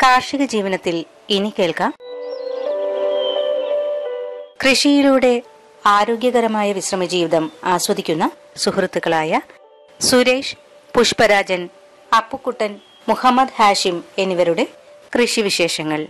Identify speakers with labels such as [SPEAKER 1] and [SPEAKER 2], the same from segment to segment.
[SPEAKER 1] കാർഷിക ജീവനത്തിൽ ഇനി കേൾക്കാം കൃഷിയിലൂടെ ആരോഗ്യകരമായ വിശ്രമജീവിതം ആസ്വദിക്കുന്ന സുഹൃത്തുക്കളായ സുരേഷ് പുഷ്പരാജൻ അപ്പുക്കുട്ടൻ മുഹമ്മദ് ഹാഷിം എന്നിവരുടെ കൃഷിവിശേഷങ്ങൾ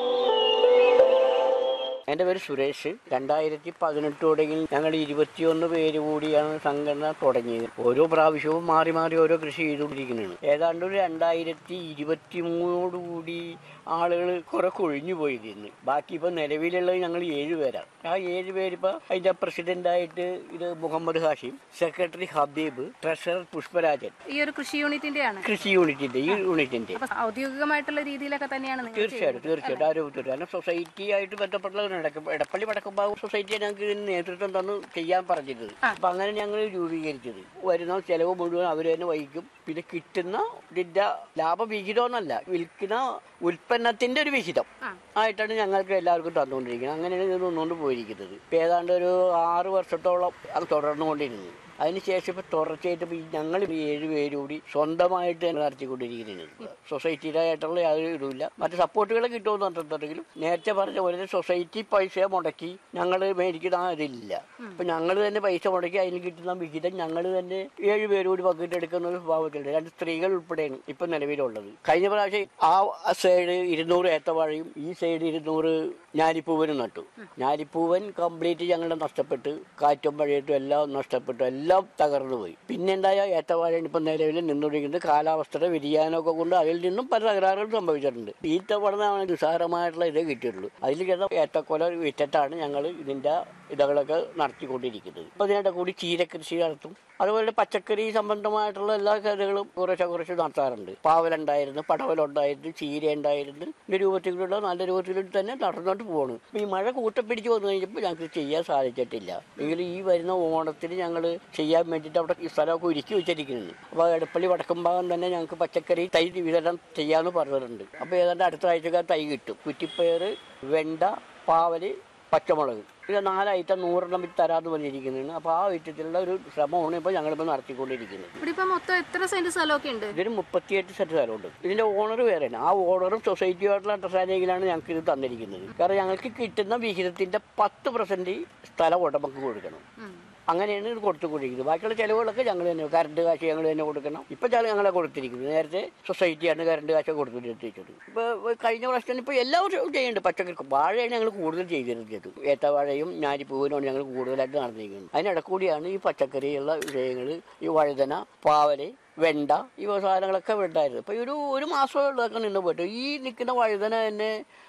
[SPEAKER 2] എൻ്റെ പേര് സുരേഷ് രണ്ടായിരത്തി പതിനെട്ടോടെങ്കിൽ ഞങ്ങൾ ഇരുപത്തിയൊന്ന് പേര് കൂടിയാണ് സംഘടന തുടങ്ങിയത് ഓരോ പ്രാവശ്യവും മാറി മാറി ഓരോ കൃഷി ചെയ്തുകൊണ്ടിരിക്കുന്നതാണ് ഏതാണ്ട് ഒരു രണ്ടായിരത്തി ഇരുപത്തി മൂന്നോടുകൂടി ആളുകൾ കുറെ കൊഴിഞ്ഞു പോയിരുന്നു ബാക്കി ഇപ്പം നിലവിലുള്ളത് ഞങ്ങൾ ഏഴ് പേരാണ് ആ ഏഴ് പേരിപ്പോൾ അതിൻ്റെ പ്രസിഡൻ്റായിട്ട് ഇത് മുഹമ്മദ് ഹാഷിം സെക്രട്ടറി ഹബീബ് ട്രഷറർ പുഷ്പരാജൻ
[SPEAKER 3] ഈ ഒരു കൃഷി യൂണിറ്റിന്റെ ആണ്
[SPEAKER 2] കൃഷി യൂണിറ്റിൻ്റെ ഈ യൂണിറ്റിൻ്റെ
[SPEAKER 3] അപ്പൊ ഔദ്യോഗികമായിട്ടുള്ള രീതിയിലൊക്കെ തന്നെയാണ് നിങ്ങൾ
[SPEAKER 2] തീർച്ചയായിട്ടും തീർച്ചയായിട്ടും ആരോഗ്യത്തിൽ കാരണം സൊസൈറ്റി ആയിട്ട് ബന്ധപ്പെട്ടുള്ളവരാണ് ഇടക്ക- എടപ്പള്ളി വടക്കുംഭാഗം സൊസൈറ്റിയെ ഞങ്ങൾക്ക് ഇതിന് നേതൃത്വം തന്ന് ചെയ്യാൻ പറഞ്ഞിരുന്നത് അപ്പൊ അങ്ങനെ ഞങ്ങൾ രൂപീകരിച്ചത് വരുന്ന ചെലവ് മുഴുവൻ അവർ തന്നെ വഹിക്കും പിന്നെ കിട്ടുന്ന ഇതിന്റെ ലാഭവിഹിതം എന്നല്ല വിൽക്കുന്ന ഉൽപ്പന്നത്തിന്റെ ഒരു വിഹിതം ആയിട്ടാണ് ഞങ്ങൾക്ക് എല്ലാവർക്കും തന്നുകൊണ്ടിരിക്കുന്നത് അങ്ങനെയാണ് ഇത് നിന്നുകൊണ്ട് പോയിരിക്കുന്നത് ഇപ്പൊ ഏതാണ്ട് ഒരു ആറ് വർഷത്തോളം അത് തുടർന്നുകൊണ്ടിരുന്നത് അതിനുശേഷം ഇപ്പൊ തുടർച്ചയായിട്ട് ഇപ്പൊ ഈ ഞങ്ങൾ ഈ ഏഴ് പേര് കൂടി സ്വന്തമായിട്ട് തന്നെ നടത്തിക്കൊണ്ടിരിക്കുന്നത് സൊസൈറ്റിയിലായിട്ടുള്ള യാതൊരു ഇതുമില്ല മറ്റു സപ്പോർട്ടുകൾ കിട്ടുമെന്ന് പറഞ്ഞിട്ടുണ്ടെങ്കിലും നേരത്തെ പറഞ്ഞ പോലെ സൊസൈറ്റി പൈസ മുടക്കി ഞങ്ങൾ മേടിക്കുന്ന ആ ഇതില്ല അപ്പൊ ഞങ്ങൾ തന്നെ പൈസ മുടക്കി അതിന് കിട്ടുന്ന വിഹിതം ഞങ്ങൾ തന്നെ ഏഴ് പേര് കൂടി പങ്കിട്ടെടുക്കുന്ന ഒരു സ്വഭാവത്തിലുണ്ട് രണ്ട് സ്ത്രീകൾ ഉൾപ്പെടെയാണ് ഇപ്പൊ നിലവിലുള്ളത് കഴിഞ്ഞ പ്രാവശ്യം ആ സൈഡ് ഇരുന്നൂറ് ഏത്തവാഴയും ഈ സൈഡ് ഇരുന്നൂറ് ഞാലിപ്പൂവനും നട്ടു ഞാലിപ്പൂവൻ കംപ്ലീറ്റ് ഞങ്ങളുടെ നഷ്ടപ്പെട്ട് കാറ്റും മഴയത്തും എല്ലാം നഷ്ടപ്പെട്ടു എല്ലാം തകർന്നു പോയി പിന്നെ ഉണ്ടായ ഏത്തവാഴയാണ് ഇപ്പം നിലവിൽ നിന്നുകൊണ്ടിരിക്കുന്നത് കാലാവസ്ഥയുടെ വ്യതിയാനമൊക്കെ കൊണ്ട് അതിൽ നിന്നും പല തകരാറുകളും സംഭവിച്ചിട്ടുണ്ട് ഈ തവണ നിസ്സാരമായിട്ടുള്ള ഇതേ കിട്ടിയുള്ളൂ അതിൽ കിടന്ന ഏത്തക്കൊല വിറ്റിട്ടാണ് ഞങ്ങൾ ഇതിൻ്റെ ഇതകളൊക്കെ നടത്തിക്കൊണ്ടിരിക്കുന്നത് അപ്പം ഇതിനിടെ കൂടി ചീരകൃഷി നടത്തും അതുപോലെ പച്ചക്കറി സംബന്ധമായിട്ടുള്ള എല്ലാ കാര്യങ്ങളും കുറേശ്ശെ കുറച്ച് നടത്താറുണ്ട് പാവലുണ്ടായിരുന്നു പടവലുണ്ടായിരുന്നു ചീര ഉണ്ടായിരുന്നു இந்த രൂപത്തിലുള്ള നല്ല രൂപത്തിൽ തന്നെ നടന്നുകൊണ്ട് പോകണം ഇപ്പം ഈ മഴ കൂട്ടപ്പിടിച്ച് വന്നു കഴിഞ്ഞപ്പോൾ ഞങ്ങൾക്ക് ചെയ്യാൻ സാധിച്ചിട്ടില്ല എങ്കിലും ഈ വരുന്ന ഓണത്തിന് ഞങ്ങൾ ചെയ്യാൻ വേണ്ടിയിട്ട് അവിടെ ഈ സ്ഥലമൊക്കെ ഒരുക്കി വെച്ചിരിക്കുന്നത് അപ്പോൾ എടപ്പള്ളി വടക്കുംഭാഗം തന്നെ ഞങ്ങൾക്ക് പച്ചക്കറി തൈ വിതരണം ചെയ്യാമെന്ന് പറഞ്ഞിട്ടുണ്ട് അപ്പോൾ ഏതാണ്ട് അടുത്ത ആഴ്ചക്കാർ തൈ കിട്ടും കുറ്റിപ്പയർ വെണ്ട പാവല് പച്ചമുളക് ഇത് നാലൈറ്റം നൂറെണ്ണം വെച്ച് തരാമെന്ന് പറഞ്ഞിരിക്കുന്നതാണ് അപ്പോൾ ആ ഐറ്റത്തിലുള്ള ഒരു ശ്രമമാണ് ഇപ്പോൾ ഞങ്ങളിപ്പോൾ നടത്തിക്കൊണ്ടിരിക്കുന്നത്
[SPEAKER 3] ഇവിടെ ഇപ്പൊ മൊത്തം എത്ര സെന്റ് സ്ഥലമൊക്കെ ഉണ്ട്
[SPEAKER 2] ഇതിന് മുപ്പത്തിയെട്ട് സെറ്റ് സ്ഥലമുണ്ട് ഇതിന്റെ ഓണർ വേറെയാണ് ആ ഓണറും സൊസൈറ്റിയുമായിട്ടുള്ള അണ്ടർസ്റ്റാൻഡിങ്ങിലാണ് ഞങ്ങൾക്ക് ഇത് തന്നിരിക്കുന്നത് കാരണം ഞങ്ങൾക്ക് കിട്ടുന്ന വിഹിതത്തിന്റെ പത്ത് പെർസെന്റ് സ്ഥലം ഉടമക്ക് കൊടുക്കണം അങ്ങനെയാണ് ഇത് കൊടുത്തുകൊണ്ടിരിക്കുന്നത് ബാക്കിയുള്ള ചിലവുകളൊക്കെ ഞങ്ങൾ തന്നെ കറണ്ട് കാശ് ഞങ്ങൾ തന്നെ കൊടുക്കണം ഇപ്പം ചില ഞങ്ങളെ കൊടുത്തിരിക്കുന്നത് നേരത്തെ സൊസൈറ്റിയാണ് കറണ്ട് കാശ് കൊടുത്തിരിച്ചത് ഇപ്പോൾ കഴിഞ്ഞ പ്രാവശ്യം ഇപ്പോൾ എല്ലാ വർഷവും ചെയ്യുന്നുണ്ട് പച്ചക്കറി വാഴയാണ് ഞങ്ങൾ കൂടുതൽ ചെയ്തിരുന്നത് ഏത്തവാഴയും ഞാലിപ്പൂവിനുമാണ് ഞങ്ങൾ കൂടുതലായിട്ട് നടന്നിരിക്കുന്നത് അതിനിടക്കൂടിയാണ് ഈ പച്ചക്കറിയുള്ള വിഷയങ്ങൾ ഈ വഴുതന പാവല് വെണ്ട ഈ സാധനങ്ങളൊക്കെ ഉണ്ടായിരുന്നു ഇപ്പൊ ഈ ഒരു ഒരു മാസമേ ഉള്ളതൊക്കെ നിന്ന് പോയിട്ട് ഈ നിൽക്കുന്ന വഴുതന തന്നെ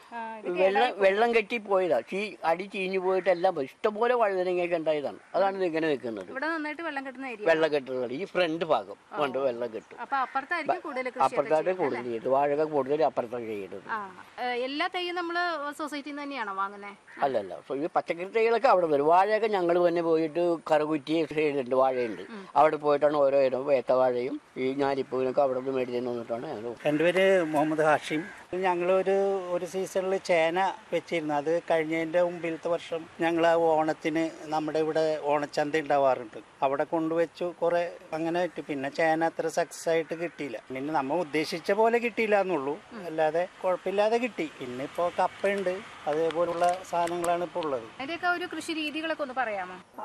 [SPEAKER 2] വെള്ളം വെള്ളം കെട്ടി പോയതാ ചീ അടി ചീഞ്ഞു പോയിട്ട് എല്ലാം പോയി ഇഷ്ടംപോലെ വഴുതനങ്ങയൊക്കെ ഉണ്ടായതാണ് അതാണ് ഇത് ഇങ്ങനെ നിൽക്കുന്നത്
[SPEAKER 3] ഇവിടെ നന്നായിട്ട് വെള്ളം കിട്ടുന്ന ഏരിയ
[SPEAKER 2] വെള്ളം കെട്ടുന്നത് ഈ ഫ്രണ്ട് ഭാഗം കൊണ്ട് വെള്ളം കെട്ടും
[SPEAKER 3] അപ്പൊ അപ്പുറത്തായിരിക്കും കൂടുതൽ കൃഷി
[SPEAKER 2] അപ്പുറത്താണ് കൂടുതൽ ചെയ്യുന്നത് വാഴക കൂടുതൽ അപ്പുറത്താണ് ചെയ്യുന്നത്
[SPEAKER 3] ആ ഏ, എല്ലാ തൈയും നമ്മള് സൊസൈറ്റിയിൽ നിന്ന് തന്നെയാണോ വാങ്ങുന്നത്
[SPEAKER 2] അല്ലല്ല സോ ഈ പച്ചക്കറി തൈകളൊക്കെ അവിടെ വരും വാഴയൊക്കെ ഞങ്ങൾ തന്നെ പോയിട്ട് കറുകുറ്റി സൈഡുണ്ട് വാഴയുണ്ട് അവിടെ പോയിട്ടാണ് ഓരോ ഇനം ഏത്തവാഴയും ഈ ഞാലിപ്പൂവിനൊക്കെ അവിടെ നിന്ന് മേടിച്ചു വന്നിട്ടാണ് ഞങ്ങൾ
[SPEAKER 4] എൻ്റെ പേര് മുഹമ്മദ് ഹാഷിം ഞങ്ങളൊരു ഒരു സീസണിൽ ചേന വെച്ചിരുന്നു അത് കഴിഞ്ഞതിൻ്റെ മുമ്പിലത്തെ വർഷം ഞങ്ങൾ ആ ഓണത്തിന് നമ്മുടെ ഇവിടെ ഓണച്ചന്ത ഉണ്ടാവാറുണ്ട് അവിടെ കൊണ്ടുവച്ചു കുറേ അങ്ങനെ ഇട്ട് പിന്നെ ചേന അത്ര സക്സസ് ആയിട്ട് കിട്ടിയില്ല പിന്നെ നമ്മൾ ഉദ്ദേശിച്ച പോലെ കിട്ടിയില്ല എന്നുള്ളൂ അല്ലാതെ കുഴപ്പമില്ലാതെ കിട്ടി പിന്നെ ഇപ്പോൾ കപ്പയുണ്ട് അതേപോലുള്ള സാധനങ്ങളാണ് ഇപ്പോൾ ഉള്ളത്
[SPEAKER 3] അതിന്റെയൊക്കെ ഒരു കൃഷി രീതികളൊക്കെ ഒന്ന് പറയാമോ